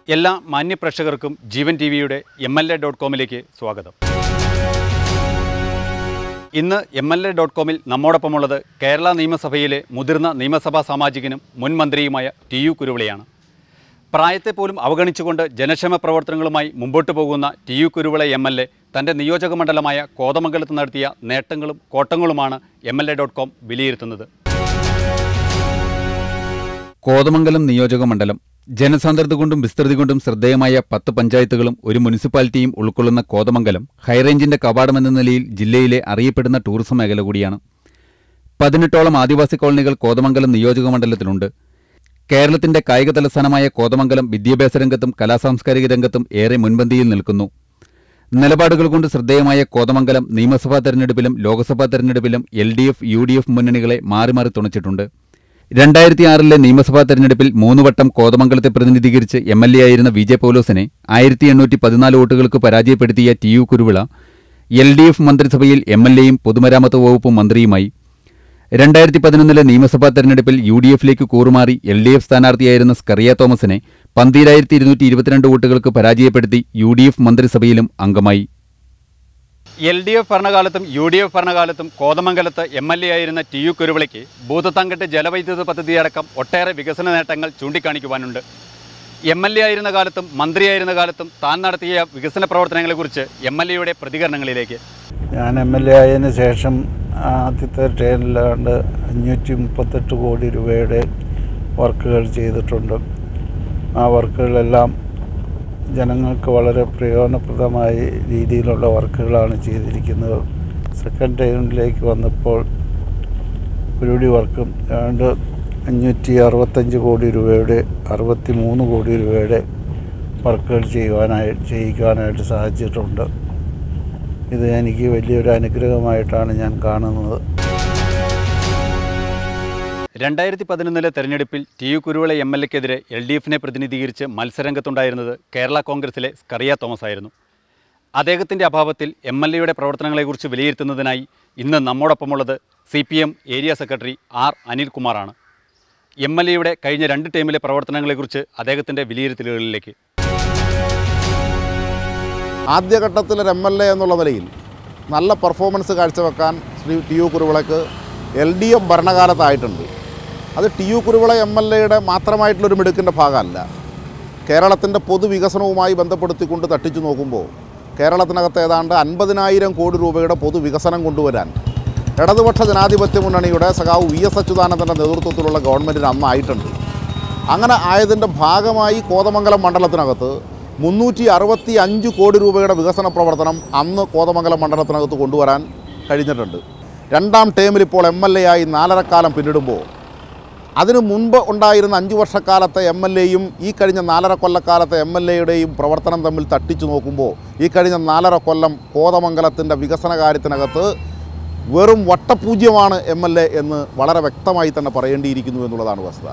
എല്ലാ മാന്യപ്രേക്ഷകർക്കും ജീവൻ ടി വിയുടെ എം എൽ എ ഡോട്ട് കോമിലേക്ക് സ്വാഗതം ഇന്ന് എം എൽ എ ഡോട്ട് കോമിൽ നമ്മോടൊപ്പമുള്ളത് കേരള നിയമസഭയിലെ മുതിർന്ന നിയമസഭാ സാമാജികനും മുൻ മന്ത്രിയുമായ ടി യു കുരുവിളയാണ് പ്രായത്തെ പോലും അവഗണിച്ചുകൊണ്ട് ജനക്ഷേമ പ്രവർത്തനങ്ങളുമായി മുമ്പോട്ട് പോകുന്ന T U Kuruvila M L A തൻ്റെ നിയോജക മണ്ഡലമായ കോതമംഗലത്ത് നടത്തിയ നേട്ടങ്ങളും കോട്ടങ്ങളുമാണ് M L A dot com വിലയിരുത്തുന്നത് കോതമംഗലം നിയോജക മണ്ഡലം ജനസാന്ദ്രത കൊണ്ടും വിസ്തൃതി കൊണ്ടും ശ്രദ്ധേയമായ പത്ത് പഞ്ചായത്തുകളും ഒരു മുനിസിപ്പാലിറ്റിയും ഉൾക്കൊള്ളുന്ന കോതമംഗലം ഹൈറേഞ്ചിന്റെ കവാടമെന്ന നിലയിൽ ജില്ലയിലെ അറിയപ്പെടുന്ന ടൂറിസം മേഖല കൂടിയാണ് പതിനെട്ടോളം ആദിവാസി കോളനികൾ കോതമംഗലം നിയോജക മണ്ഡലത്തിലുണ്ട് കേരളത്തിന്റെ കായിക തലസ്ഥാനമായ കോതമംഗലം വിദ്യാഭ്യാസ രംഗത്തും കലാസാംസ്കാരിക രംഗത്തും ഏറെ മുൻപന്തിയിൽ നിൽക്കുന്നു നിലപാടുകൾ കൊണ്ട് ശ്രദ്ധേയമായ കോതമംഗലം നിയമസഭാ തെരഞ്ഞെടുപ്പിലും ലോക്സഭാ തെരഞ്ഞെടുപ്പിലും L D F U D F മുന്നണികളെ മാറി മാറി തുണച്ചിട്ടുണ്ട് രണ്ടായിരത്തി ആറിലെ നിയമസഭാ തെരഞ്ഞെടുപ്പിൽ മൂന്ന് വട്ടം കോതമംഗലത്തെ പ്രതിനിധീകരിച്ച് എം എൽ എ ആയിരുന്ന വി ജെ പൗലോസിനെ ആയിരത്തി എണ്ണൂറ്റി പതിനാല് വോട്ടുകൾക്ക് പരാജയപ്പെടുത്തിയ T U Kuruvila L D F മന്ത്രിസഭയിൽ എം എൽ എയും പൊതുമരാമത്ത് വകുപ്പ് മന്ത്രിയുമായി രണ്ടായിരത്തി പതിനൊന്നിലെ നിയമസഭാ തെരഞ്ഞെടുപ്പിൽ യു ഡി എഫിലേക്ക് കൂറുമാറി എൽ ഡി എഫ് സ്ഥാനാർത്ഥിയായിരുന്ന സ്കറിയ തോമസിനെ പന്തീരായിരത്തി ഇരുന്നൂറ്റി ഇരുപത്തിരണ്ട് വോട്ടുകൾക്ക് പരാജയപ്പെടുത്തി യു ഡി എഫ് മന്ത്രിസഭയിലും അംഗമായി എൽ ഡി എഫ് ഭരണകാലത്തും യു ഡി എഫ് ഭരണകാലത്തും കോതമംഗലത്ത് എം എൽ എ ആയിരുന്ന ടി യു കുരുവിളയ്ക്ക് ഭൂതത്താങ്കെട്ട് ജലവൈദ്യുത പദ്ധതിയടക്കം ഒട്ടേറെ വികസന നേട്ടങ്ങൾ ചൂണ്ടിക്കാണിക്കുവാനുണ്ട് എം എൽ എ ആയിരുന്ന കാലത്തും മന്ത്രിയായിരുന്ന കാലത്തും താൻ നടത്തിയ വികസന പ്രവർത്തനങ്ങളെക്കുറിച്ച് എം എൽ എയുടെ പ്രതികരണങ്ങളിലേക്ക് ഞാൻ എം എൽ എ ആയതിന് ശേഷം ആദ്യത്തെ ട്രെയിനിലാണ്ട് അഞ്ഞൂറ്റി മുപ്പത്തെട്ട് കോടി രൂപയുടെ വർക്കുകൾ ചെയ്തിട്ടുണ്ട് ആ വർക്കുകളെല്ലാം ജനങ്ങൾക്ക് വളരെ പ്രയോജനപ്രദമായ രീതിയിലുള്ള വർക്കുകളാണ് ചെയ്തിരിക്കുന്നത് സെക്കൻഡ് ടൈമിലേക്ക് വന്നപ്പോൾ ഒരുപടി വർക്കും ഏതാണ്ട് അഞ്ഞൂറ്റി അറുപത്തഞ്ച് കോടി രൂപയുടെ അറുപത്തി മൂന്ന് കോടി രൂപയുടെ വർക്കുകൾ ചെയ്യുവാനായി ചെയ്യിക്കാനായിട്ട് സാധിച്ചിട്ടുണ്ട് ഇത് എനിക്ക് വലിയൊരു അനുഗ്രഹമായിട്ടാണ് ഞാൻ കാണുന്നത് രണ്ടായിരത്തി പതിനൊന്നിലെ തെരഞ്ഞെടുപ്പിൽ T U Kuruvila M L എക്കെതിരെ എൽ ഡി എഫിനെ പ്രതിനിധീകരിച്ച് മത്സരരംഗത്തുണ്ടായിരുന്നത് കേരള കോൺഗ്രസിലെ സ്കറിയ തോമസ് ആയിരുന്നു അദ്ദേഹത്തിൻ്റെ അഭാവത്തിൽ എം എൽ എയുടെ പ്രവർത്തനങ്ങളെക്കുറിച്ച് വിലയിരുത്തുന്നതിനായി ഇന്ന് നമ്മോടൊപ്പമുള്ളത് C P M area secretary R അനിൽകുമാറാണ് എം എൽ എയുടെ കഴിഞ്ഞ രണ്ട് ടൈമിലെ പ്രവർത്തനങ്ങളെക്കുറിച്ച് അദ്ദേഹത്തിൻ്റെ വിലയിരുത്തലുകളിലേക്ക് ആദ്യഘട്ടത്തിൽ ഒരു എം എൽ എ എന്നുള്ള നിലയിൽ നല്ല പെർഫോമൻസ് കാഴ്ചവെക്കാൻ ശ്രീ ടി യു കുരുവിളക്ക് എൽ ഡി എഫ് ഭരണകാലത്തായിട്ടുണ്ട് അത് T U Kuruvila M L എയുടെ മാത്രമായിട്ടുള്ളൊരു മിടുക്കിൻ്റെ ഭാഗമല്ല കേരളത്തിൻ്റെ പൊതുവികസനവുമായി ബന്ധപ്പെടുത്തിക്കൊണ്ട് തട്ടിച്ചു നോക്കുമ്പോൾ കേരളത്തിനകത്ത് ഏതാണ്ട് അൻപതിനായിരം കോടി രൂപയുടെ പൊതുവികസനം കൊണ്ടുവരാൻ ഇടതുപക്ഷ ജനാധിപത്യ മുന്നണിയുടെ സഖാവ് വി എസ് അച്യുതാനന്ദൻ്റെ നേതൃത്വത്തിലുള്ള ഗവൺമെൻറ്റിന് അന്നായിട്ടുണ്ട് അങ്ങനെ ആയതിൻ്റെ ഭാഗമായി കോതമംഗലം മണ്ഡലത്തിനകത്ത് മുന്നൂറ്റി അറുപത്തി അഞ്ച് കോടി രൂപയുടെ വികസന പ്രവർത്തനം അന്ന് കോതമംഗലം മണ്ഡലത്തിനകത്ത് കൊണ്ടുവരാൻ കഴിഞ്ഞിട്ടുണ്ട് രണ്ടാം ടേമിൽ ഇപ്പോൾ എം എൽ എ ആയി നാലരക്കാലം പിന്നിടുമ്പോൾ അതിനു മുൻപ് ഉണ്ടായിരുന്ന അഞ്ച് വർഷക്കാലത്തെ എം എൽ എയും ഈ കഴിഞ്ഞ നാലര കൊല്ലക്കാലത്തെ എം എൽ എയുടെയും പ്രവർത്തനം തമ്മിൽ തട്ടിച്ചു നോക്കുമ്പോൾ ഈ കഴിഞ്ഞ നാലര കൊല്ലം കോതമംഗലത്തിൻ്റെ വികസന കാര്യത്തിനകത്ത് വെറും വട്ടപൂജ്യമാണ് എം എൽ എ എന്ന് വളരെ വ്യക്തമായി തന്നെ പറയേണ്ടിയിരിക്കുന്നു എന്നുള്ളതാണ് വസ്തുത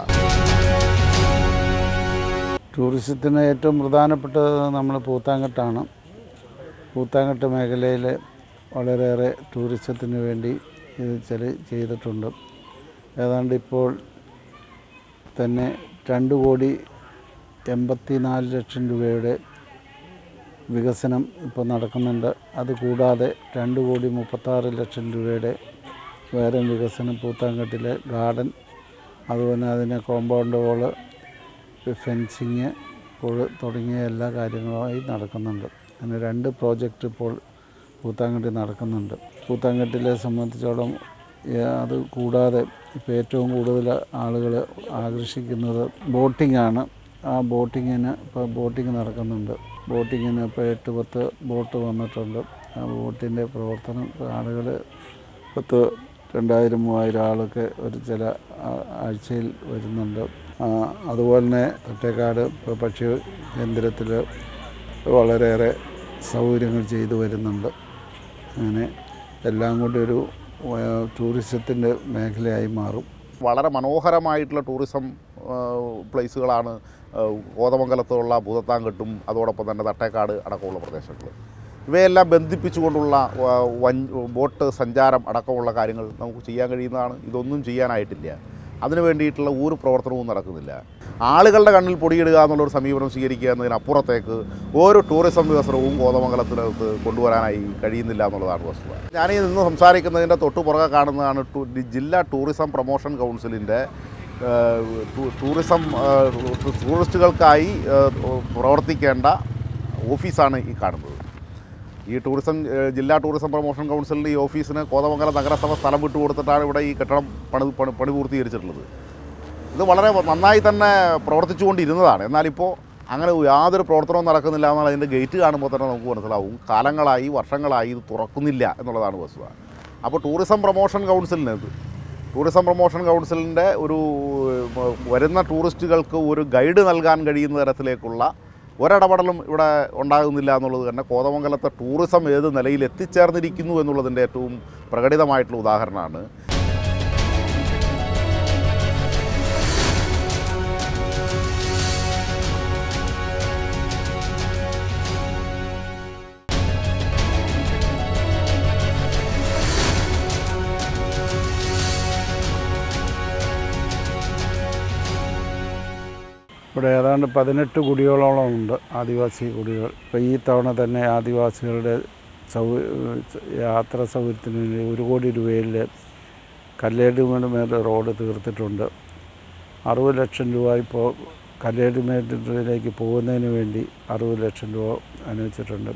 ടൂറിസത്തിന് ഏറ്റവും പ്രധാനപ്പെട്ടത് നമ്മൾ പൂത്താങ്കട്ടാണ് പൂത്താങ്കട്ട് മേഖലയിൽ വളരെയേറെ ടൂറിസത്തിന് വേണ്ടി ഇത് ചില ചെയ്തിട്ടുണ്ട് ഏതാണ്ട് ഇപ്പോൾ തന്നെ രണ്ട് കോടി എൺപത്തി നാല് ലക്ഷം രൂപയുടെ വികസനം ഇപ്പോൾ നടക്കുന്നുണ്ട് അതുകൂടാതെ രണ്ട് കോടി മുപ്പത്താറ് ലക്ഷം രൂപയുടെ വേറെ വികസനം പൂത്താങ്കട്ടിലെ ഗാർഡൻ അതുപോലെ അതിന് കോമ്പൗണ്ട് വോള് ഫെൻസിങ് ഇപ്പോൾ തുടങ്ങിയ എല്ലാ കാര്യങ്ങളുമായി നടക്കുന്നുണ്ട് അങ്ങനെ രണ്ട് പ്രോജക്റ്റ് ഇപ്പോൾ പൂത്താങ്കണ്ടി നടക്കുന്നുണ്ട് പൂത്താങ്കട്ടിലെ സംബന്ധിച്ചോളം ഏ, അത് കൂടാതെ ഇപ്പോൾ ഏറ്റവും കൂടുതൽ ആളുകൾ ആകർഷിക്കുന്നത് ബോട്ടിംഗ് ആണ് ആ ബോട്ടിങ്ങിന് ഇപ്പോൾ ബോട്ടിങ് നടക്കുന്നുണ്ട് ബോട്ടിങ്ങിന് ഇപ്പോൾ എട്ട് പത്ത് ബോട്ട് വന്നിട്ടുണ്ട് ആ ബോട്ടിൻ്റെ പ്രവർത്തനം ഇപ്പോൾ ആളുകൾ പത്ത് രണ്ടായിരം മൂവായിരം ആളൊക്കെ ഒരു ചില ആ- ആഴ്ചയിൽ വരുന്നുണ്ട് ആ, അതുപോലെ തന്നെ തട്ടേക്കാട് ഇപ്പോൾ പക്ഷി കേന്ദ്രത്തിൽ വളരെയേറെ സൗകര്യങ്ങൾ ചെയ്തു വരുന്നുണ്ട് അങ്ങനെ എല്ലാം കൂടി ഒരു ടൂറിസത്തിൻ്റെ മേഖലയായി മാറും വളരെ മനോഹരമായിട്ടുള്ള ടൂറിസം ആ, പ്ലേസുകളാണ് ആ, കോതമംഗലത്തുള്ള ഭൂതത്താങ്കെട്ടും അതോടൊപ്പം തന്നെ തട്ടേക്കാട് അടക്കമുള്ള പ്രദേശങ്ങൾ ഇവയെല്ലാം ബന്ധിപ്പിച്ചുകൊണ്ടുള്ള ആ, വൻ ബോട്ട് സഞ്ചാരം അടക്കമുള്ള കാര്യങ്ങൾ നമുക്ക് ചെയ്യാൻ കഴിയുന്നതാണ് ഇതൊന്നും ചെയ്യാനായിട്ടില്ല അതിനു വേണ്ടിയിട്ടുള്ള ഒരു പ്രവർത്തനവും നടക്കുന്നില്ല ആളുകളുടെ കണ്ണിൽ പൊടിയിടുക എന്നുള്ളൊരു സമീപനം സ്വീകരിക്കുക എന്നതിനപ്പുറത്തേക്ക് ഒരു ടൂറിസം വികസനവും കോതമംഗലത്തിനകത്ത് കൊണ്ടുവരാനായി കഴിയുന്നില്ല എന്നുള്ളതാണ് വസ്തുത ഞാൻ ഈ നിന്ന് സംസാരിക്കുന്നതിൻ്റെ തൊട്ടു പുറകെ കാണുന്നതാണ് ടു- ജില്ലാ ടൂറിസം പ്രൊമോഷൻ കൗൺസിലിൻ്റെ ഏഹ്, ടൂ- ടൂറിസം ഏഹ്, ടൂറിസ്റ്റുകൾക്കായി ഏഹ്, പ്രവർത്തിക്കേണ്ട ഓഫീസാണ് ഈ കാണുന്നത് ഈ ടൂറിസം ഏഹ്, ജില്ലാ ടൂറിസം പ്രൊമോഷൻ കൗൺസിലിൻ്റെ ഈ ഓഫീസിന് കോതമംഗലം നഗരസഭ സ്ഥലം വിട്ടുകൊടുത്തിട്ടാണ് ഇവിടെ ഈ കെട്ടിടം പണി പണി പണി പൂർത്തീകരിച്ചിട്ടുള്ളത് ഇത് വളരെ നന്നായി തന്നെ പ്രവർത്തിച്ചുകൊണ്ടിരുന്നതാണ് എന്നാലിപ്പോൾ അങ്ങനെ യാതൊരു പ്രവർത്തനവും നടക്കുന്നില്ല എന്നാൽ അതിൻ്റെ ഗേറ്റ് കാണുമ്പോൾ തന്നെ നമുക്ക് മനസ്സിലാവും കാലങ്ങളായി വർഷങ്ങളായി ഇത് തുറക്കുന്നില്ല എന്നുള്ളതാണ് വസ്തുത അപ്പോൾ ടൂറിസം പ്രൊമോഷൻ കൗൺസിലിന് ഇത് ടൂറിസം പ്രൊമോഷൻ കൗൺസിലിൻ്റെ ഒരു ഏഹ്, വരുന്ന ടൂറിസ്റ്റുകൾക്ക് ഒരു ഗൈഡ് നൽകാൻ കഴിയുന്ന തരത്തിലേക്കുള്ള ഒരിടപെടലും ഇവിടെ ഉണ്ടാകുന്നില്ല എന്നുള്ളത് തന്നെ കോതമംഗലത്തെ ടൂറിസം ഏത് നിലയിൽ എത്തിച്ചേർന്നിരിക്കുന്നു എന്നുള്ളതിൻ്റെ ഏറ്റവും പ്രകടിതമായിട്ടുള്ള ഉദാഹരണമാണ് ഇവിടെ ഏതാണ്ട് പതിനെട്ട് കുടികളോളം ഉണ്ട് ആദിവാസി കുടികൾ ഇപ്പോൾ ഈ തവണ തന്നെ ആദിവാസികളുടെ സൗ യാത്രാ സൗകര്യത്തിന് വേണ്ടി ഒരു കോടി രൂപയിൽ കല്ലേടുമേട് മേൽ റോഡ് തീർത്തിട്ടുണ്ട് അറുപത് ലക്ഷം രൂപ ഇപ്പോൾ കല്ലേടുമേട്ടിലേക്ക് പോകുന്നതിന് വേണ്ടി അറുപത് ലക്ഷം രൂപ അനുവദിച്ചിട്ടുണ്ട്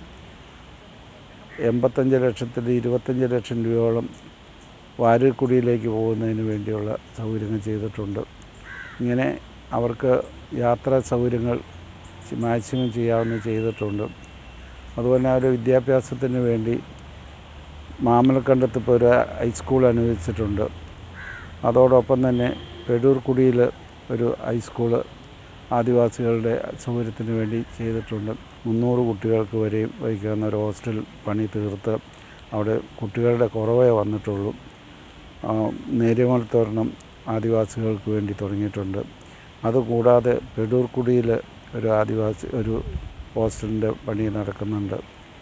എൺപത്തഞ്ച് ലക്ഷത്തിൽ ഇരുപത്തഞ്ച് ലക്ഷം രൂപയോളം വാരക്കുടിയിലേക്ക് പോകുന്നതിന് വേണ്ടിയുള്ള സൗകര്യങ്ങൾ ചെയ്തിട്ടുണ്ട് ഇങ്ങനെ അവർക്ക് യാത്രാ സൗകര്യങ്ങൾ മാക്സിമം ചെയ്യാവുന്ന ചെയ്തിട്ടുണ്ട് അതുപോലെ അവരുടെ വിദ്യാഭ്യാസത്തിന് വേണ്ടി മാമലക്കണ്ടത്ത് ഇപ്പോൾ ഒരു ഹൈസ്കൂൾ അനുവദിച്ചിട്ടുണ്ട് അതോടൊപ്പം തന്നെ പെടൂർക്കുടിയിൽ ഒരു ഹൈസ്കൂള് ആദിവാസികളുടെ സൗകര്യത്തിന് വേണ്ടി ചെയ്തിട്ടുണ്ട് മുന്നൂറ് കുട്ടികൾക്ക് വരെയും വഹിക്കാവുന്ന ഒരു ഹോസ്റ്റൽ പണി തീർത്ത് അവിടെ കുട്ടികളുടെ കുറവേ വന്നിട്ടുള്ളൂ ആ, നേര്യമൽത്തോരണം ആദിവാസികൾക്ക് വേണ്ടി തുടങ്ങിയിട്ടുണ്ട് അതുകൂടാതെ പെടൂർക്കുടിയിൽ ഒരു ആദിവാസി ഒരു ഹോസ്റ്റലിൻ്റെ പണി നടക്കുന്നുണ്ട്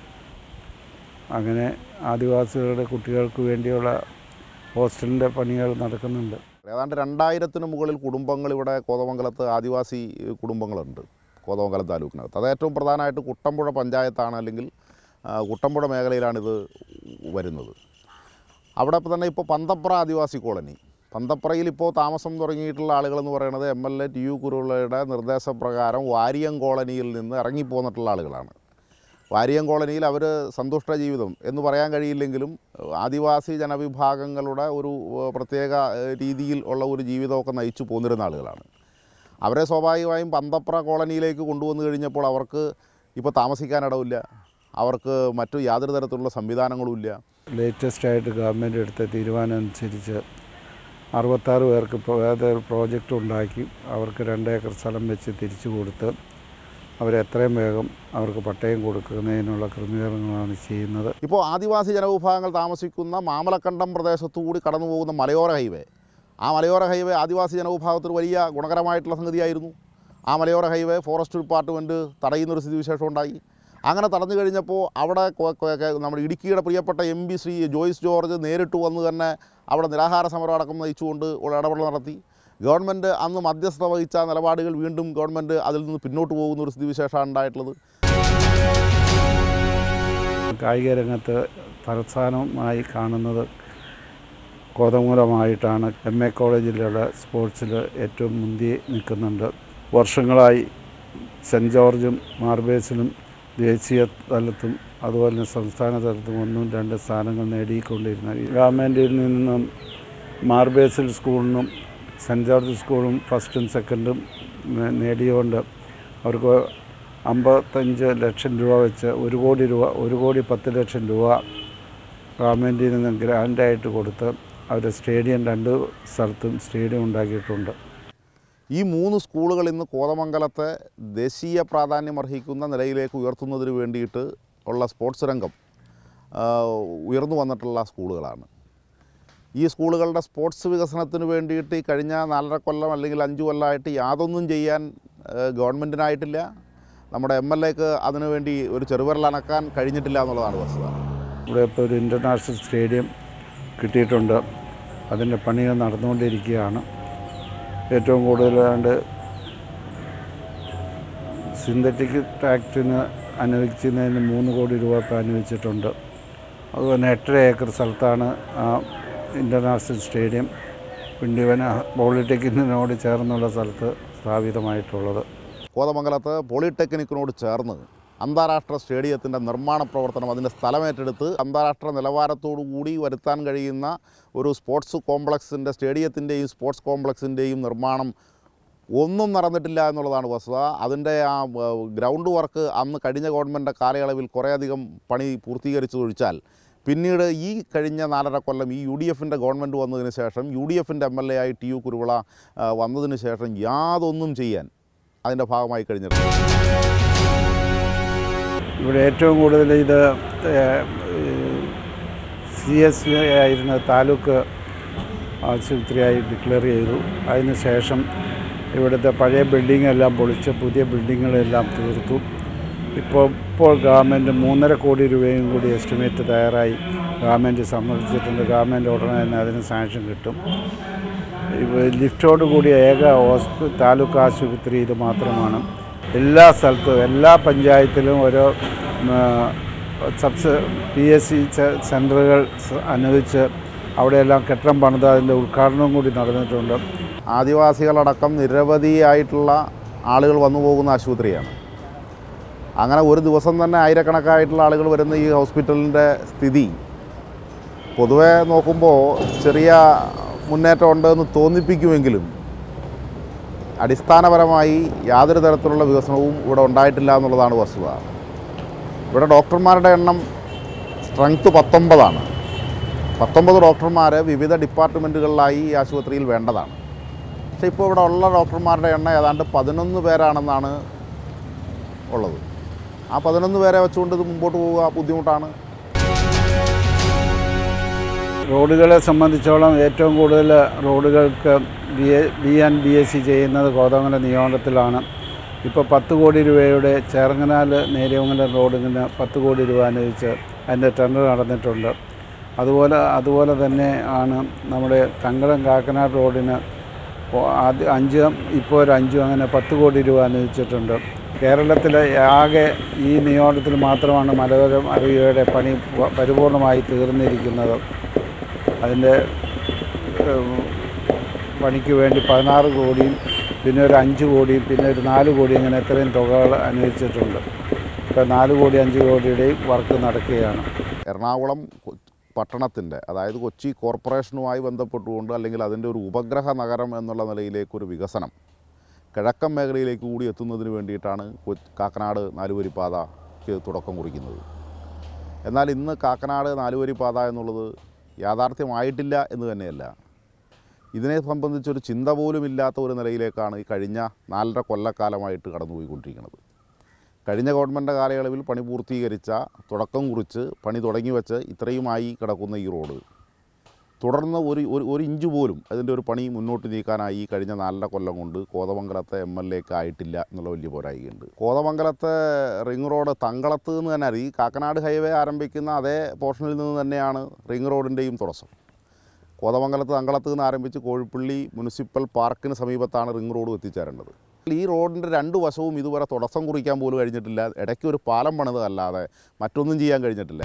അങ്ങനെ ആദിവാസികളുടെ കുട്ടികൾക്ക് വേണ്ടിയുള്ള ഹോസ്റ്റലിൻ്റെ പണികൾ നടക്കുന്നുണ്ട് ഏതാണ്ട് രണ്ടായിരത്തിന് മുകളിൽ കുടുംബങ്ങൾ ഇവിടെ കോതമംഗലത്ത് ആദിവാസി കുടുംബങ്ങളുണ്ട് കോതമംഗലം താലൂക്കിനകത്ത് അത് ഏറ്റവും പ്രധാനമായിട്ട് കുട്ടമ്പുഴ പഞ്ചായത്താണ് അല്ലെങ്കിൽ ആ, കുട്ടമ്പുഴ മേഖലയിലാണിത് വരുന്നത് അവിടെ ഇപ്പോൾ തന്നെ ഇപ്പോൾ പന്തപ്ര ആദിവാസി കോളനി പന്തപ്രയിൽ ഇപ്പോൾ താമസം തുടങ്ങിയിട്ടുള്ള ആളുകളെന്ന് പറയുന്നത് M L A T U കുരുളയുടെ നിർദ്ദേശപ്രകാരം വാരിയം കോളനിയിൽ നിന്ന് ഇറങ്ങിപ്പോന്നിട്ടുള്ള ആളുകളാണ് വാരിയം കോളനിയിൽ അവർ സന്തുഷ്ട ജീവിതം എന്ന് പറയാൻ കഴിയില്ലെങ്കിലും ഏഹ്, ആദിവാസി ജനവിഭാഗങ്ങളുടെ ഒരു ഏഹ്, പ്രത്യേക ഏഹ്, രീതിയിൽ ഉള്ള ഒരു ജീവിതമൊക്കെ നയിച്ചു പോന്നിരുന്ന ആളുകളാണ് അവരെ സ്വാഭാവികമായും പന്തപ്ര കോളനിയിലേക്ക് കൊണ്ടുവന്നു കഴിഞ്ഞപ്പോൾ അവർക്ക് ഇപ്പോൾ താമസിക്കാനിടവില്ല അവർക്ക് മറ്റു യാതൊരു തരത്തിലുള്ള സംവിധാനങ്ങളുമില്ല ലേറ്റസ്റ്റ് ആയിട്ട് ഗവൺമെൻറ് എടുത്ത തീരുമാനം അനുസരിച്ച് അറുപത്താറ് പേർക്ക് ഇപ്പോൾ വേറെ പ്രോജക്റ്റ് ഉണ്ടാക്കി അവർക്ക് രണ്ട് ഏക്കർ സ്ഥലം വെച്ച് തിരിച്ചു കൊടുത്ത് അവരെത്രയും വേഗം അവർക്ക് പട്ടയം കൊടുക്കുന്നതിനുള്ള ക്രമീകരണങ്ങളാണ് ചെയ്യുന്നത് ഇപ്പോൾ ആദിവാസി ജനവിഭാഗങ്ങൾ താമസിക്കുന്ന മാമലക്കണ്ടം പ്രദേശത്തു കൂടി കടന്നു പോകുന്ന മലയോര ഹൈവേ ആ മലയോര ഹൈവേ ആദിവാസി ജനവിഭാഗത്തിന് വലിയ ഗുണകരമായിട്ടുള്ള സംഗതിയായിരുന്നു ആ മലയോര ഹൈവേ ഫോറസ്റ്റ് ഡിപ്പാർട്ട്മെൻറ്റ് തടയുന്നൊരു സ്ഥിതിവിശേഷം ഉണ്ടായി അങ്ങനെ തടഞ്ഞു കഴിഞ്ഞപ്പോൾ അവിടെ കൊ- കൊ- കൊ- നമ്മുടെ ഇടുക്കിയുടെ പ്രിയപ്പെട്ട എം പി ശ്രീ ജോയ്സ് ജോർജ് നേരിട്ട് വന്ന് തന്നെ അവിടെ നിരാഹാര സമരം അടക്കം നയിച്ചുകൊണ്ട് ഉള്ള ഇടപെടൽ നടത്തി ഗവൺമെൻറ് അന്ന് മധ്യസ്ഥത വഹിച്ച നിലപാടുകൾ വീണ്ടും ഗവൺമെൻറ് അതിൽ നിന്ന് പിന്നോട്ട് പോകുന്ന ഒരു സ്ഥിതിവിശേഷമാണ് ഉണ്ടായിട്ടുള്ളത് കായിക രംഗത്ത് തലസ്ഥാനമായി കാണുന്നത് കോതമൂലമായിട്ടാണ് എം എ കോളേജിലുള്ള സ്പോർട്സിൽ ഏറ്റവും മുന്തി നിൽക്കുന്നുണ്ട് വർഷങ്ങളായി സെൻറ്റ് ജോർജും മാർബേസിലും ദേശീയ തലത്തും അതുപോലെ തന്നെ സംസ്ഥാന തലത്തും ഒന്നും രണ്ട് സ്ഥാനങ്ങൾ നേടിക്കൊണ്ടിരുന്ന ഗവൺമെൻറ്റിൽ നിന്നും മാർബേസിൽ സ്കൂളിനും സെൻറ്റ് ജോർജ് സ്കൂളും ഫസ്റ്റും സെക്കൻഡും നേ- നേടിയതുകൊണ്ട് അവർക്ക് അമ്പത്തഞ്ച് ലക്ഷം രൂപ വെച്ച് ഒരു കോടി രൂപ ഒരു കോടി പത്ത് ലക്ഷം രൂപ ഗവൺമെൻറ്റിൽ നിന്ന് ഗ്രാൻഡായിട്ട് കൊടുത്ത് അവർ സ്റ്റേഡിയം രണ്ട് സ്ഥലത്തും സ്റ്റേഡിയം ഉണ്ടാക്കിയിട്ടുണ്ട് ഈ മൂന്ന് സ്കൂളുകൾ ഇന്ന് കോതമംഗലത്തെ ദേശീയ പ്രാധാന്യം അർഹിക്കുന്ന നിലയിലേക്ക് ഉയർത്തുന്നതിന് വേണ്ടിയിട്ട് ഉള്ള സ്പോർട്സ് രംഗം ആ, ഉയർന്നു വന്നിട്ടുള്ള സ്കൂളുകളാണ് ഈ സ്കൂളുകളുടെ സ്പോർട്സ് വികസനത്തിന് വേണ്ടിയിട്ട് ഈ കഴിഞ്ഞ നാലര കൊല്ലം അല്ലെങ്കിൽ അഞ്ച് കൊല്ലമായിട്ട് യാതൊന്നും ചെയ്യാൻ ആ, ഗവൺമെൻറ്റിനായിട്ടില്ല നമ്മുടെ എം എൽ എക്ക് അതിനുവേണ്ടി ഒരു ചെറുവിരൽ അനക്കാൻ കഴിഞ്ഞിട്ടില്ല എന്നുള്ളതാണ് വസ്തുത ഇവിടെ ഇപ്പോൾ ഒരു ഇൻ്റർനാഷണൽ സ്റ്റേഡിയം കിട്ടിയിട്ടുണ്ട് അതിൻ്റെ പണികൾ നടന്നുകൊണ്ടിരിക്കുകയാണ് ഏറ്റവും കൂടുതൽ ഏതാണ്ട് സിന്തറ്റിക് ട്രാക്റ്റിന് അനുവദിക്കുന്നതിന് മൂന്ന് കോടി രൂപ ഇപ്പോൾ അനുവദിച്ചിട്ടുണ്ട് അതുപോലെ എട്ടര ഏക്കർ സ്ഥലത്താണ് ആ ഇൻ്റർനാഷണൽ സ്റ്റേഡിയം പിണ്ടിവന പോളിടെക്നിക്കിനോട് ചേർന്നുള്ള സ്ഥലത്ത് സ്ഥാപിതമായിട്ടുള്ളത് കോതമംഗലത്ത് പോളിടെക്നിക്കിനോട് ചേർന്ന് അന്താരാഷ്ട്ര സ്റ്റേഡിയത്തിൻ്റെ നിർമ്മാണ പ്രവർത്തനം അതിൻ്റെ സ്ഥലമേറ്റെടുത്ത് അന്താരാഷ്ട്ര നിലവാരത്തോടു കൂടി വരുത്താൻ കഴിയുന്ന ഒരു സ്പോർട്സ് കോംപ്ലക്സിൻ്റെ സ്റ്റേഡിയത്തിൻ്റെയും സ്പോർട്സ് കോംപ്ലക്സിൻ്റെയും നിർമ്മാണം ഒന്നും നടന്നിട്ടില്ല എന്നുള്ളതാണ് വസ്തുത അതിൻ്റെ ആ വ- ഗ്രൗണ്ട് വർക്ക് അന്ന് കഴിഞ്ഞ ഗവൺമെൻറ് കാലയളവിൽ കുറേയധികം പണി പൂർത്തീകരിച്ചതൊഴിച്ചാൽ പിന്നീട് ഈ കഴിഞ്ഞ നാലര കൊല്ലം ഈ യു ഡി എഫിൻ്റെ ഗവൺമെൻറ് വന്നതിന് ശേഷം യു ഡി എഫിൻ്റെ എം എൽ എ ആയി ടി യു കുരുവിള ആ, വന്നതിന് ശേഷം യാതൊന്നും ചെയ്യാൻ അതിൻ്റെ ഭാഗമായി കഴിഞ്ഞിട്ടില്ല ഇവിടെ ഏറ്റവും കൂടുതൽ ഇത് സി എസ് ആയിരുന്ന താലൂക്ക് ആശുപത്രിയായി ഡിക്ലെയർ ചെയ്തു അതിന് ശേഷം ഇവിടുത്തെ പഴയ ബിൽഡിംഗ് എല്ലാം പൊളിച്ച് പുതിയ ബിൽഡിങ്ങുകളെല്ലാം തീർത്തു ഇപ്പോൾ ഇപ്പോൾ ഗവൺമെൻറ് മൂന്നര കോടി രൂപയും കൂടി എസ്റ്റിമേറ്റ് തയ്യാറായി ഗവൺമെൻറ് സമ്മതിച്ചിട്ടുണ്ട് ഗവൺമെൻറ് ഉടനെ തന്നെ അതിന് സാങ്ഷൻ കിട്ടും ഇവ ലിഫ്റ്റോട് കൂടിയ ഏക ഹോസ്പി താലൂക്ക് ആശുപത്രി ഇത് മാത്രമാണ് എല്ലാ സ്ഥലത്തും എല്ലാ പഞ്ചായത്തിലും ഓരോ സബ്സ് പി എസ് സി സെൻറ്ററുകൾ സ- അനുവദിച്ച് അവിടെയെല്ലാം കെട്ടിടം പണിത് അതിൻ്റെ ഉദ്ഘാടനവും കൂടി നടന്നിട്ടുണ്ട് ആദിവാസികളടക്കം നിരവധിയായിട്ടുള്ള ആളുകൾ വന്നു പോകുന്ന ആശുപത്രിയാണ് അങ്ങനെ ഒരു ദിവസം തന്നെ ആയിരക്കണക്കായിട്ടുള്ള ആളുകൾ വരുന്ന ഈ ഹോസ്പിറ്റലിൻ്റെ സ്ഥിതി പൊതുവെ നോക്കുമ്പോൾ ചെറിയ മുന്നേറ്റം ഉണ്ടെന്ന് തോന്നിപ്പിക്കുമെങ്കിലും അടിസ്ഥാനപരമായി യാതൊരു തരത്തിലുള്ള വികസനവും ഇവിടെ ഉണ്ടായിട്ടില്ല എന്നുള്ളതാണ് വസ്തുത ഇവിടെ ഡോക്ടർമാരുടെ എണ്ണം സ്ട്രെങ്ത് പത്തൊമ്പതാണ് പത്തൊമ്പത് ഡോക്ടർമാർ വിവിധ ഡിപ്പാർട്ട്മെൻറ്റുകളിലായി ഈ ആശുപത്രിയിൽ വേണ്ടതാണ് പക്ഷേ ഇപ്പോൾ ഇവിടെ ഉള്ള ഡോക്ടർമാരുടെ എണ്ണം ഏതാണ്ട് പതിനൊന്ന് പേരാണെന്നാണ് ഉള്ളത് ആ പതിനൊന്ന് പേരെ വെച്ചുകൊണ്ട് ഇത് മുമ്പോട്ട് പോവുക ബുദ്ധിമുട്ടാണ് റോഡുകളെ സംബന്ധിച്ചോളം ഏറ്റവും കൂടുതൽ റോഡുകൾക്ക് B A B and B S C ചെയ്യുന്നത് കോതമംഗലം നിയമത്തിലാണ് ഇപ്പോൾ പത്ത് കോടി രൂപയുടെ ചേർങ്ങനാൽ നേരിയമംഗലം റോഡിന് പത്ത് കോടി രൂപ അനുവദിച്ച് അതിൻ്റെ ടെൻഡർ നടന്നിട്ടുണ്ട് അതുപോലെ അതുപോലെ തന്നെ ആണ് നമ്മുടെ തങ്കളം കാക്കനാട് റോഡിന് ഒ- ആദ്യം അഞ്ചും ഇപ്പോൾ ഒരു അഞ്ചും അങ്ങനെ പത്ത് കോടി രൂപ അനുവദിച്ചിട്ടുണ്ട് കേരളത്തിലെ ആകെ ഈ നിയമത്തിൽ മാത്രമാണ് മലയോര അരുവിയുടെ പണി പ- പരിപൂർണമായി തീർന്നിരിക്കുന്നത് അതിൻ്റെ ഏഹ്, പണിക്ക് വേണ്ടി പതിനാറ് കോടിയും പിന്നെ ഒരു അഞ്ച് കോടിയും പിന്നെ ഒരു നാല് കോടി ഇങ്ങനെ എത്രയും തുകകൾ അനുവദിച്ചിട്ടുണ്ട് ഇപ്പോൾ നാല് കോടി അഞ്ച് കോടിയുടെയും വർക്ക് നടക്കുകയാണ് എറണാകുളം കൊ- പട്ടണത്തിൻ്റെ അതായത് കൊച്ചി കോർപ്പറേഷനുമായി ബന്ധപ്പെട്ടുകൊണ്ട് അല്ലെങ്കിൽ അതിൻ്റെ ഒരു ഉപഗ്രഹ നഗരം എന്നുള്ള നിലയിലേക്കൊരു വികസനം കിഴക്കൻ മേഖലയിലേക്ക് കൂടി എത്തുന്നതിന് വേണ്ടിയിട്ടാണ് കൊ- കാക്കനാട് നാലുവരിപ്പാതയ്ക്ക് തുടക്കം കുറിക്കുന്നത് എന്നാൽ ഇന്ന് കാക്കനാട് നാലുവരിപ്പാത എന്നുള്ളത് യാഥാർത്ഥ്യമായിട്ടില്ല എന്ന് തന്നെയല്ല ഇതിനെ സംബന്ധിച്ചൊരു ചിന്ത പോലും ഇല്ലാത്ത ഒരു നിലയിലേക്കാണ് ഈ കഴിഞ്ഞ നാലര കൊല്ലക്കാലമായിട്ട് കടന്നുപോയിക്കൊണ്ടിരിക്കുന്നത് കഴിഞ്ഞ ഗവൺമെൻറ് കാലയളവിൽ പണി പൂർത്തീകരിച്ച തുടക്കം കുറിച്ച് പണി തുടങ്ങി വെച്ച് ഇത്രയുമായി കിടക്കുന്ന ഈ റോഡ് തുടർന്ന് ഒരു ഒരു ഒരു ഇഞ്ച് പോലും അതിൻ്റെ ഒരു പണി മുന്നോട്ട് നീക്കാനായി ഈ കഴിഞ്ഞ നാലര കൊല്ലം കൊണ്ട് കോതമംഗലത്തെ എം എൽ എക്ക് ആയിട്ടില്ല എന്നുള്ള വലിയ പോരായികയുണ്ട് കോതമംഗലത്തെ റിംഗ് റോഡ് തങ്കളത്ത് നിന്ന് തന്നെ അറിയും കാക്കനാട് ഹൈവേ ആരംഭിക്കുന്ന അതേ പോർഷനിൽ നിന്ന് തന്നെയാണ് റിംഗ് റോഡിൻ്റെയും തുടക്കം കോതമംഗലത്ത് തങ്കളത്ത് നിന്ന് ആരംഭിച്ച് കോഴിപ്പള്ളി മുനിസിപ്പൽ പാർക്കിന് സമീപത്താണ് റിംഗ് റോഡ് എത്തിച്ചേരേണ്ടത് ഈ റോഡിൻ്റെ രണ്ട് വശവും ഇതുവരെ തുടക്കം കുറിക്കാൻ പോലും കഴിഞ്ഞിട്ടില്ല ഇടയ്ക്ക് ഒരു പാലം പണിതല്ലാതെ മറ്റൊന്നും ചെയ്യാൻ കഴിഞ്ഞിട്ടില്ല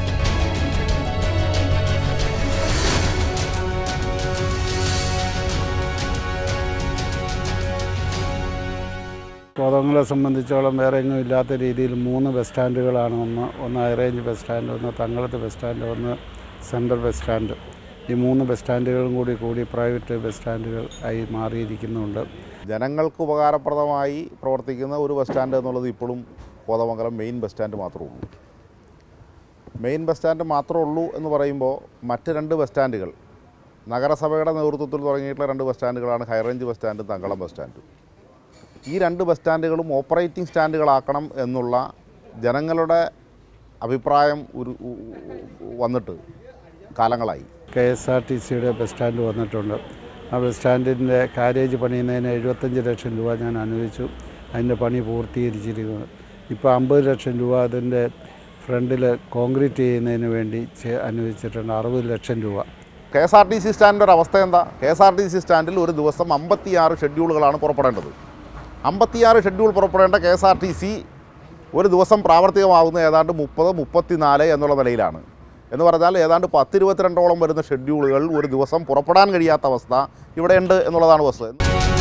കോതമംഗലം സംബന്ധിച്ചോളം വേറെ എങ്ങും ഇല്ലാത്ത രീതിയിൽ മൂന്ന് ബസ് സ്റ്റാൻഡുകളാണ് ഒന്ന് ഒന്ന് ഹൈറേഞ്ച് ബസ് സ്റ്റാൻഡ് ഒന്ന് തങ്ങളത്ത് ബസ് സ്റ്റാൻഡ് ഒന്ന് സെൻട്രൽ ബസ് സ്റ്റാൻഡ് ഈ മൂന്ന് ബസ് സ്റ്റാൻഡുകളും കൂടി കൂടി പ്രൈവറ്റ് ബസ് സ്റ്റാൻഡുകൾ ആയി മാറിയിരിക്കുന്നുണ്ട് ജനങ്ങൾക്ക് ഉപകാരപ്രദമായി പ്രവർത്തിക്കുന്ന ഒരു ബസ് സ്റ്റാൻഡ് എന്നുള്ളത് ഇപ്പോഴും കോതമംഗലം മെയിൻ ബസ് സ്റ്റാൻഡ് മാത്രമേ ഉള്ളൂ മെയിൻ ബസ് സ്റ്റാൻഡ് മാത്രമേ ഉള്ളൂ എന്ന് പറയുമ്പോൾ മറ്റ് രണ്ട് ബസ് സ്റ്റാൻഡുകൾ നഗരസഭയുടെ നേതൃത്വത്തിൽ തുടങ്ങിയിട്ടുള്ള രണ്ട് ബസ് സ്റ്റാൻഡുകളാണ് high range bus stand Thankalam bus stand ഈ രണ്ട് ബസ് സ്റ്റാൻഡുകളും ഓപ്പറേറ്റിംഗ് സ്റ്റാൻഡുകളാക്കണം എന്നുള്ള ജനങ്ങളുടെ അഭിപ്രായം ഒരു ഉ- ഉ- വന്നിട്ട് കാലങ്ങളായി കെ എസ് ആർ ടി സിയുടെ ബസ് സ്റ്റാൻഡ് വന്നിട്ടുണ്ട് ആ ബസ് സ്റ്റാൻഡിൻ്റെ കാരേജ് പണിയുന്നതിന് എഴുപത്തഞ്ച് ലക്ഷം രൂപ ഞാൻ അനുവദിച്ചു അതിൻ്റെ പണി പൂർത്തീകരിച്ചിരിക്കുന്നു ഇപ്പോൾ അമ്പത് ലക്ഷം രൂപ അതിൻ്റെ ഫ്രണ്ടിൽ കോൺക്രീറ്റ് ചെയ്യുന്നതിന് വേണ്ടി ചെ- അനുവദിച്ചിട്ടുണ്ട് അറുപത് ലക്ഷം രൂപ K S R T C സ്റ്റാൻഡിൻ്റെ ഒരു അവസ്ഥ എന്താ K S R T C സ്റ്റാൻഡിൽ ഒരു ദിവസം അമ്പത്തിയാറ് ഷെഡ്യൂളുകളാണ് പുറപ്പെടേണ്ടത് അമ്പത്തിയാറ് ഷെഡ്യൂൾ പുറപ്പെടേണ്ട K S R T C ഒരു ദിവസം പ്രാവർത്തികമാകുന്ന ഏതാണ്ട് മുപ്പത് മുപ്പത്തിനാല് എന്നുള്ള നിലയിലാണ് എന്ന് പറഞ്ഞാൽ ഏതാണ്ട് പത്തിരുപത്തിരണ്ടോളം വരുന്ന ഷെഡ്യൂളുകൾ ഒരു ദിവസം പുറപ്പെടാൻ കഴിയാത്ത അവസ്ഥ ഇവിടെയുണ്ട് എന്നുള്ളതാണ് വസ്തുത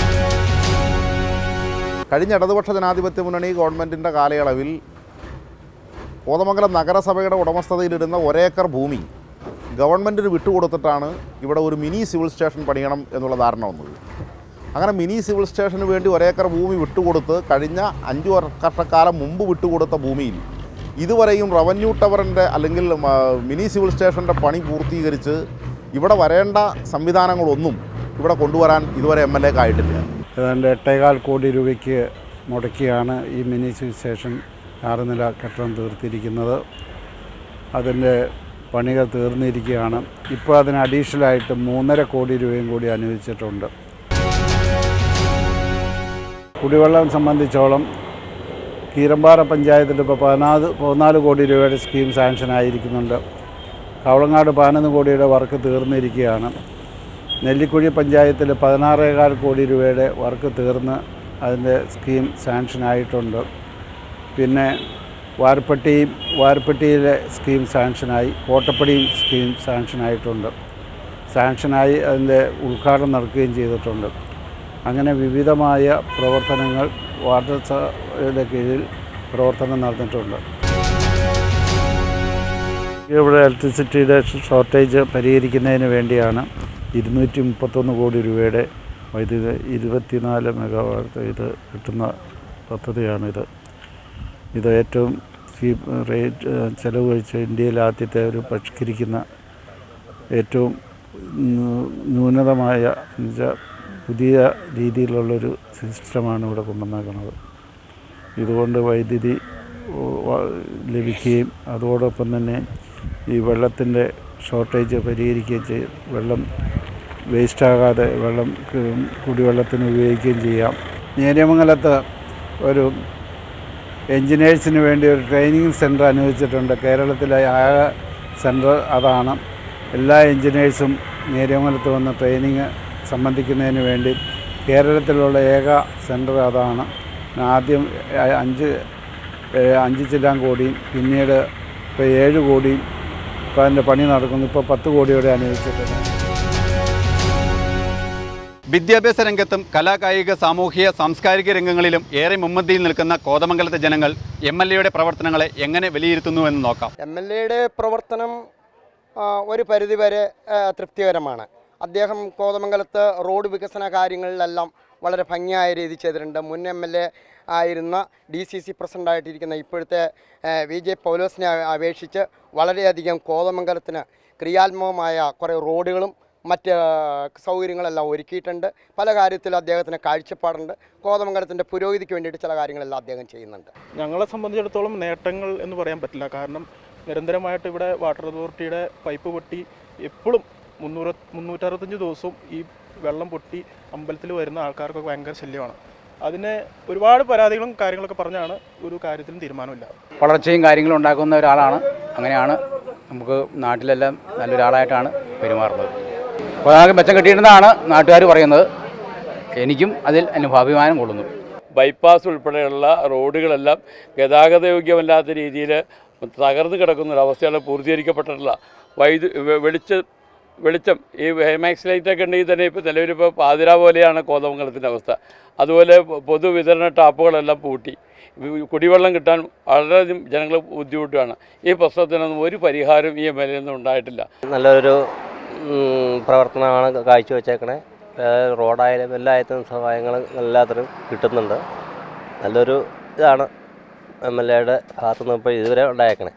കഴിഞ്ഞ ഇടതുപക്ഷ ജനാധിപത്യ മുന്നണി ഗവൺമെൻറ്റിൻ്റെ കാലയളവിൽ കോതമംഗലം നഗരസഭയുടെ ഉടമസ്ഥതയിലിരുന്ന ഒരേക്കർ ഭൂമി ഗവൺമെൻറ്റിന് വിട്ടുകൊടുത്തിട്ടാണ് ഇവിടെ ഒരു മിനി സിവിൽ സ്റ്റേഷൻ പണിയണം എന്നുള്ള ധാരണ വന്നത് അങ്ങനെ മിനി സിവിൽ സ്റ്റേഷന് വേണ്ടി ഒരേക്കർ ഭൂമി വിട്ടുകൊടുത്ത് കഴിഞ്ഞ അഞ്ചു വർഷക്കാലം മുമ്പ് വിട്ടുകൊടുത്ത ഭൂമിയിൽ ഇതുവരെയും റവന്യൂ ടവറിൻ്റെ അല്ലെങ്കിൽ മ, മിനി സിവിൽ സ്റ്റേഷൻ്റെ പണി പൂർത്തീകരിച്ച് ഇവിടെ വരേണ്ട സംവിധാനങ്ങളൊന്നും ഇവിടെ കൊണ്ടുവരാൻ ഇതുവരെ എം എൽ എക്ക് ആയിട്ടില്ല ഏതാണ്ട് എട്ടേകാൽ കോടി രൂപയ്ക്ക് മുടക്കിയാണ് ഈ മിനി സിവിൽ സ്റ്റേഷൻ ആറ് നില കെട്ടിടം തീർത്തിരിക്കുന്നത് അതിൻ്റെ പണികൾ തീർന്നിരിക്കുകയാണ് ഇപ്പോൾ അതിന് അഡീഷണലായിട്ട് മൂന്നര കോടി രൂപയും കൂടി അനുവദിച്ചിട്ടുണ്ട് കുടിവെള്ളം സംബന്ധിച്ചോളം കീരമ്പാറ പഞ്ചായത്തിൽ ഇപ്പോൾ പതിനാല് പതിനാല് കോടി രൂപയുടെ സ്കീം സാങ്ഷൻ ആയിരിക്കുന്നുണ്ട് കവളങ്ങാട് പതിനൊന്ന് കോടിയുടെ വർക്ക് തീർന്നിരിക്കുകയാണ് നെല്ലിക്കുഴി പഞ്ചായത്തിൽ പതിനാറേകാൽ കോടി രൂപയുടെ വർക്ക് തീർന്ന് അതിൻ്റെ സ്കീം സാങ്ഷൻ ആയിട്ടുണ്ട് പിന്നെ വാർപ്പട്ടിയും വാർപ്പട്ടിയിലെ സ്കീം സാങ്ഷനായി കോട്ടപ്പടിയും സ്കീം സാങ്ഷനായിട്ടുണ്ട് സാങ്ഷനായി അതിൻ്റെ ഉദ്ഘാടനം നടക്കുകയും ചെയ്തിട്ടുണ്ട് അങ്ങനെ വിവിധമായ പ്രവർത്തനങ്ങൾ വാട്ടർ സഭയുടെ കീഴിൽ പ്രവർത്തനം നടന്നിട്ടുണ്ട് ഇവിടെ ഇലക്ട്രിസിറ്റിയുടെ ഷോർട്ടേജ് പരിഹരിക്കുന്നതിന് വേണ്ടിയാണ് ഇരുന്നൂറ്റി മുപ്പത്തൊന്ന് കോടി രൂപയുടെ വൈദ്യുതി ഇരുപത്തിനാല് മെഗാവാട്ട് ഇത് കിട്ടുന്ന പദ്ധതിയാണിത് ഇത് ഏറ്റവും ചീപ്പ് റേറ്റ് ചിലവ് കഴിച്ച ഇന്ത്യയിൽ ആദ്യത്തെ ഒരു പരിഷ്കരിക്കുന്ന ഏറ്റവും ന്യൂ- ന്യൂനതമായ എന്നുവെച്ചാൽ പുതിയ രീതിയിലുള്ളൊരു സിസ്റ്റമാണ് ഇവിടെ കൊണ്ടുവന്നേക്കുന്നത് ഇതുകൊണ്ട് വൈദ്യുതി ഉ- വ- ലഭിക്കുകയും അതോടൊപ്പം തന്നെ ഈ വെള്ളത്തിൻ്റെ ഷോർട്ടേജ് പരിഹരിക്കുകയും ചെയ്യും വെള്ളം വേസ്റ്റാകാതെ വെള്ളം ക- കുടിവെള്ളത്തിന് ഉപയോഗിക്കുകയും ചെയ്യാം നേര്യമംഗലത്ത് ഒരു എൻജിനീയേഴ്സിന് വേണ്ടി ഒരു ട്രെയിനിങ് സെൻറ്റർ അനുവദിച്ചിട്ടുണ്ട് കേരളത്തിലെ ആകെ സെൻറ്റർ അതാണ് എല്ലാ എൻജിനീയേഴ്സും നേര്യമംഗലത്ത് വന്ന് ട്രെയിനിങ് സംബന്ധിക്കുന്നതിന് വേണ്ടി കേരളത്തിലുള്ള ഏക സെൻറ്റർ അതാണ് ആദ്യം അ- അഞ്ച് ഏ, അഞ്ച് ചില്ലാൻ കോടിയും പിന്നീട് ഇപ്പോൾ ഏഴ് കോടിയും ഇപ്പോൾ അതിൻ്റെ പണി നടക്കുന്നു ഇപ്പോൾ പത്ത് കോടിയോടെ അനുവദിച്ചിട്ടുണ്ട് വിദ്യാഭ്യാസ രംഗത്തും കലാകായിക സാമൂഹിക സാംസ്കാരിക രംഗങ്ങളിലും ഏറെ മുൻപന്തിയിൽ നിൽക്കുന്ന കോതമംഗലത്തെ ജനങ്ങൾ എം എൽ എയുടെ പ്രവർത്തനങ്ങളെ എങ്ങനെ വിലയിരുത്തുന്നുവെന്ന് നോക്കാം എം എൽ എയുടെ പ്രവർത്തനം ആ, ഒരു പരിധിവരെ ആ, തൃപ്തികരമാണ് അദ്ദേഹം കോതമംഗലത്ത് റോഡ് വികസന കാര്യങ്ങളിലെല്ലാം വളരെ ഭംഗിയായ രീതി ചെയ്തിട്ടുണ്ട് മുൻ എം എൽ എ ആയിരുന്ന ഡി സി സി പ്രസിഡൻ്റായിട്ടിരിക്കുന്ന ഇപ്പോഴത്തെ ആ, വി ജെ പൗലോസിനെ അ- അപേക്ഷിച്ച് വളരെയധികം കോതമംഗലത്തിന് ക്രിയാത്മകമായ കുറേ റോഡുകളും മറ്റ് സൗകര്യങ്ങളെല്ലാം ഒരുക്കിയിട്ടുണ്ട് പല കാര്യത്തിലും അദ്ദേഹത്തിന് കാഴ്ചപ്പാടുണ്ട് കോതമംഗലത്തിൻ്റെ പുരോഗതിക്ക് വേണ്ടിയിട്ട് ചില കാര്യങ്ങളെല്ലാം അദ്ദേഹം ചെയ്യുന്നുണ്ട് ഞങ്ങളെ സംബന്ധിച്ചിടത്തോളം നേട്ടങ്ങൾ എന്ന് പറയാൻ പറ്റില്ല കാരണം നിരന്തരമായിട്ട് ഇവിടെ വാട്ടർ അതോറിറ്റിയുടെ പൈപ്പ് പൊട്ടി എപ്പോഴും മുന്നൂറ് മുന്നൂറ്ററുപത്തഞ്ച് ദിവസവും ഈ വെള്ളം പൊട്ടി അമ്പലത്തിൽ വരുന്ന ആൾക്കാർക്കൊക്കെ ഭയങ്കര ശല്യമാണ് അതിന് ഒരുപാട് പരാതികളും കാര്യങ്ങളൊക്കെ പറഞ്ഞാണ് ഒരു കാര്യത്തിലും തീരുമാനമില്ല വളർച്ചയും കാര്യങ്ങളും ഉണ്ടാക്കുന്ന ഒരാളാണ് അങ്ങനെയാണ് നമുക്ക് നാട്ടിലെല്ലാം നല്ലൊരാളായിട്ടാണ് പെരുമാറുന്നത് അപ്പോൾ നമുക്ക് മെച്ചം കിട്ടിയിരുന്നതാണ് നാട്ടുകാർ പറയുന്നത് എനിക്കും അതിൽ അനുഭാഭിമാനം കൊള്ളുന്നു ബൈപ്പാസ് ഉൾപ്പെടെയുള്ള റോഡുകളെല്ലാം ഗതാഗതയോഗ്യമല്ലാത്ത രീതിയിൽ തകർന്നു കിടക്കുന്ന ഒരു അവസ്ഥയാണ് പൂർത്തീകരിക്കപ്പെട്ടിട്ടില്ല വൈദ്യു വെ- വെളിച്ച വെളിച്ചം ഈ ഹൈമാക്സ് ലൈറ്റൊക്കെ ഉണ്ടെങ്കിൽ തന്നെ ഇപ്പോൾ നിലവിലിപ്പോൾ പാതിര പോലെയാണ് കോതമംഗലത്തിൻ്റെ അവസ്ഥ അതുപോലെ പൊ- പൊതുവിതരണ ടാപ്പുകളെല്ലാം പൂട്ടി വി- കുടിവെള്ളം കിട്ടാൻ വളരെയധികം ജനങ്ങൾ ബുദ്ധിമുട്ടാണ് ഈ പ്രശ്നത്തിനൊന്നും ഒരു പരിഹാരം ഈ എം എൽ എ ഉണ്ടായിട്ടില്ല നല്ലൊരു ഉം, പ്രവർത്തനമാണ് കാഴ്ചവെച്ചേക്കണേ അതായത് റോഡായാലും എല്ലാ ആയത്തും സഹായങ്ങളും എല്ലാത്തിനും കിട്ടുന്നുണ്ട് നല്ലൊരു ഇതാണ് എം എൽ എയുടെ ഭാഗത്തു നിന്ന് ഇപ്പോൾ ഇതുവരെ ഉണ്ടായേക്കണേ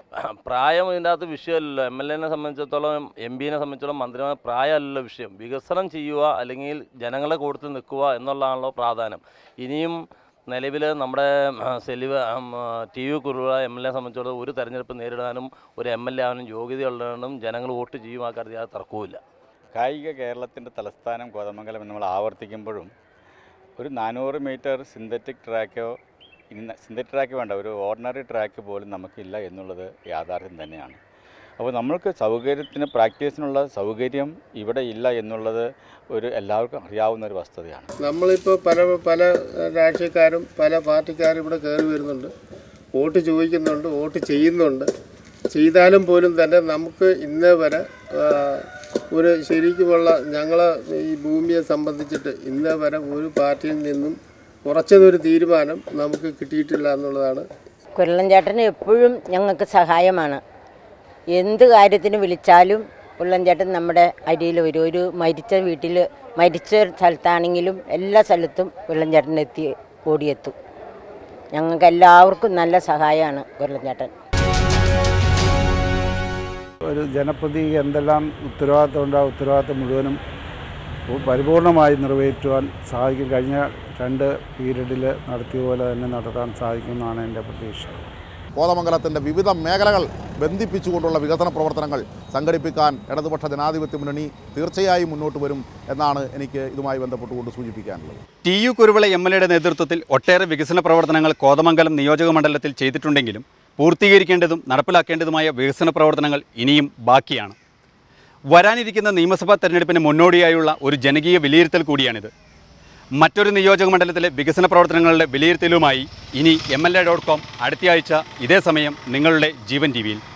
പ്രായം ഇതിൻ്റെ അകത്ത് വിഷയമല്ലല്ലോ എം എൽ എനെ സംബന്ധിച്ചിടത്തോളം എം പിനെ സംബന്ധിച്ചിടത്തോളം മന്ത്രിമാർ പ്രായമല്ലല്ലോ വിഷയം വികസനം ചെയ്യുക അല്ലെങ്കിൽ ജനങ്ങളെ കൊടുത്ത് നിൽക്കുക എന്നുള്ളതാണല്ലോ പ്രാധാന്യം ഇനിയും നിലവിൽ നമ്മുടെ ആ, സെലിവ് ആം, ആ, ടി യു കുറുവ എം എൽ എ സംബന്ധിച്ചിടത്തോളം ഒരു തെരഞ്ഞെടുപ്പ് നേരിടാനും ഒരു എം എൽ എ ആവാനും യോഗ്യതയുള്ളതും ജനങ്ങൾ വോട്ട് ചെയ്യും ആ കാര്യത്തിൽ യാതൊരു തർക്കവുമില്ല കായിക കേരളത്തിൻ്റെ തലസ്ഥാനം കോതമംഗലം എന്ന് നമ്മൾ ആവർത്തിക്കുമ്പോഴും ഒരു നാനൂറ് മീറ്റർ സിന്തറ്റിക് ട്രാക്കോ ഇന്ന് സിന്തറ്റിക് ട്രാക്ക് വേണ്ട ഒരു ഓർഡിനറി ട്രാക്ക് പോലും നമുക്കില്ല എന്നുള്ളത് യാഥാർത്ഥ്യം തന്നെയാണ് അപ്പോൾ നമ്മൾക്ക് സൗകര്യത്തിന് പ്രാക്ടീസിനുള്ള സൗകര്യം ഇവിടെ ഇല്ല എന്നുള്ളത് ഒരു എല്ലാവർക്കും അറിയാവുന്ന ഒരു വസ്തുതയാണ് നമ്മളിപ്പോൾ പല പല രാഷ്ട്രീയക്കാരും പല പാർട്ടിക്കാരും ഇവിടെ കയറി വരുന്നുണ്ട് വോട്ട് ചോദിക്കുന്നുണ്ട് വോട്ട് ചെയ്യുന്നുണ്ട് ചെയ്താലും പോലും തന്നെ നമുക്ക് ഇന്നേ വരെ ആ, ഒരു ശരിക്കുമുള്ള ഞങ്ങളെ ഈ ഭൂമിയെ സംബന്ധിച്ചിട്ട് ഇന്നേ വരെ ഒരു പാർട്ടിയിൽ നിന്നും കുറച്ചതൊരു തീരുമാനം നമുക്ക് കിട്ടിയിട്ടില്ല എന്നുള്ളതാണ് കുരളൻ ചേട്ടന് എപ്പോഴും ഞങ്ങൾക്ക് സഹായമാണ് എന്ത് കാര്യത്തിന് വിളിച്ചാലും കുരളൻ ചേട്ടൻ നമ്മുടെ അരിയിൽ വരും ഒരു മരിച്ച വീട്ടിൽ മരിച്ച സ്ഥലത്താണെങ്കിലും എല്ലാ സ്ഥലത്തും കുരളൻ ചേട്ടൻ എത്തി ഓടിയെത്തും ഞങ്ങൾക്ക് എല്ലാവർക്കും നല്ല സഹായമാണ് കുരളൻ ചേട്ടൻ ഒരു ജനപ്രതിനിധിക്ക് എന്തെല്ലാം ഉത്തരവാദിത്തമുണ്ട് ആ ഉത്തരവാദിത്തം മുഴുവനും പരിപൂർണമായി നിറവേറ്റുവാൻ സാധിക്കും കഴിഞ്ഞ രണ്ട് പീരീഡിൽ നടത്തിയ പോലെ തന്നെ നടത്താൻ സാധിക്കുമെന്നാണ് എൻ്റെ പ്രതീക്ഷ കോതമംഗലത്തിൻ്റെ വിവിധ മേഖലകൾ ബന്ധിപ്പിച്ചുകൊണ്ടുള്ള വികസന പ്രവർത്തനങ്ങൾ സംഘടിപ്പിക്കാൻ ഇടതുപക്ഷ ജനാധിപത്യ മുന്നണി തീർച്ചയായും മുന്നോട്ട് വരും എന്നാണ് എനിക്ക് ഇതുമായി ബന്ധപ്പെട്ടുകൊണ്ട് സൂചിപ്പിക്കാനുള്ളത് T U Kuruvila M L എയുടെ നേതൃത്വത്തിൽ ഒട്ടേറെ വികസന പ്രവർത്തനങ്ങൾ കോതമംഗലം നിയോജക മണ്ഡലത്തിൽ ചെയ്തിട്ടുണ്ടെങ്കിലും പൂർത്തീകരിക്കേണ്ടതും നടപ്പിലാക്കേണ്ടതുമായ വികസന പ്രവർത്തനങ്ങൾ ഇനിയും ബാക്കിയാണ് വരാനിരിക്കുന്ന നിയമസഭാ തെരഞ്ഞെടുപ്പിന് മുന്നോടിയായുള്ള ഒരു ജനകീയ വിലയിരുത്തൽ കൂടിയാണിത് മറ്റൊരു നിയോജക മണ്ഡലത്തിലെ വികസന പ്രവർത്തനങ്ങളുടെ വിലയിരുത്തലുമായി ഇനി M L A dot com അടുത്തയാഴ്ച ഇതേ സമയം നിങ്ങളുടെ ജീവൻ ടി വിയിൽ